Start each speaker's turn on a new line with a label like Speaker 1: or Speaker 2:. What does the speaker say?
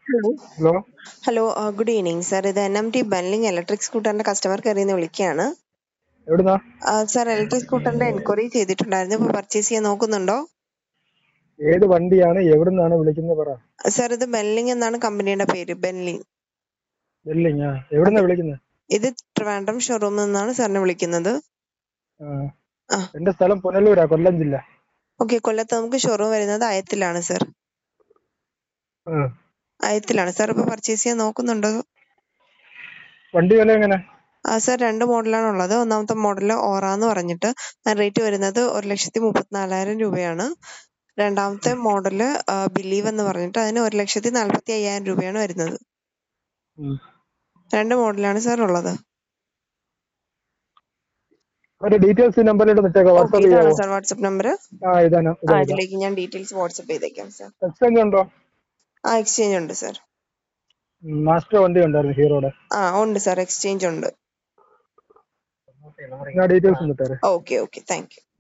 Speaker 1: Hello
Speaker 2: hello
Speaker 1: hello good evening sir ഇത് N M T Benling electric സ്കൂട്ടറിന്റെ customer കെയറിൽ നിന്ന് വിളിക്കുകയാണ്
Speaker 2: എവിടുന്നാ
Speaker 1: സാർ ഇലക്ട്രിക് സ്കൂട്ടറിന്റെ എൻക്വയറി ചെയ്തിട്ടുണ്ടായിരുന്നു ഇപ്പൊ പർച്ചേസ് ചെയ്യാൻ നോക്കുന്നുണ്ടോ
Speaker 2: ഏത് വണ്ടിയാണ് എവിടുന്നാണ് വിളിക്കുന്നത് പറ
Speaker 1: സാർ ഇത് ബെൻലിംഗ് എന്നാണ് കമ്പനിയുടെ പേര് ബെൻലിംഗ്
Speaker 2: ബില്ലിങ് ആ എവിടുന്നാ വിളിക്കുന്നത്
Speaker 1: ഇത് ട്രിവാൻഡ്രം ഷോറൂമിൽ നിന്നാണ് സാറിനെ വിളിക്കുന്നത്
Speaker 2: ആ.
Speaker 1: ആ.
Speaker 2: എന്റെ സ്ഥലം പുനലൂരാ കൊല്ലം ജില്ല
Speaker 1: ഓക്കെ കൊല്ലത്ത് നമുക്ക് ഷോറൂം വരുന്നത് അയത്തിലാണ് സാർ
Speaker 2: ആ.
Speaker 1: അയത്തിലാണ് സാർ ഇപ്പൊ പർച്ചേസ് ചെയ്യാൻ നോക്കുന്നുണ്ടോ
Speaker 2: വണ്ടി വില എങ്ങനെ
Speaker 1: ആ സാർ രണ്ട് മോഡലാണ് ഉള്ളത് ഒന്നാമത്തെ മോഡൽ ഓറ എന്ന് പറഞ്ഞിട്ട് റേറ്റ് വരുന്നത് ഒരു ലക്ഷത്തി മുപ്പത്തിനാലായിരം രൂപയാണ് രണ്ടാമത്തെ മോഡല് ബിലീവ് എന്ന് പറഞ്ഞിട്ട് അതിന് ഒരു ലക്ഷത്തി നാല്പത്തി അയ്യായിരം രൂപയാണ് വരുന്നത്
Speaker 2: ഉം.
Speaker 1: രണ്ട് മോഡലാണ് സാർ ഉള്ളത്
Speaker 2: ഒരു ഡീറ്റെയിൽസ് നമ്പറിലോട്ട് നിട്ടേക്കാം
Speaker 1: ഓക്കെ
Speaker 2: വാട്സാപ്പ്
Speaker 1: ഇതാണ്
Speaker 2: ചെയ്യാമോ
Speaker 1: സാർ വാട്സപ്പ് നമ്പർ
Speaker 2: ആ ഇതാണ്
Speaker 1: ആ
Speaker 2: ഇതാ ഇതാ
Speaker 1: ഇതിലേക്ക് ഞാൻ ഡീറ്റെയിൽസ് വാട്സപ്പ് ചെയ്തേക്കാം സാർ
Speaker 2: എക്സ്ചേഞ്ച് ഉണ്ടോ
Speaker 1: ആ എക്സ്ചേഞ്ച് ഉണ്ട് സാർ
Speaker 2: മാസ്റ്റർ വണ്ടി ഉണ്ടായിരുന്നു ഹീറോയുടെ
Speaker 1: ആ ഉണ്ട് സാർ എക്സ്ചേഞ്ച് ഉണ്ട്
Speaker 2: ഡീറ്റെയിൽസ് നിട്ടേരെ
Speaker 1: ഓക്കെ ഓക്കെ താങ്ക് യു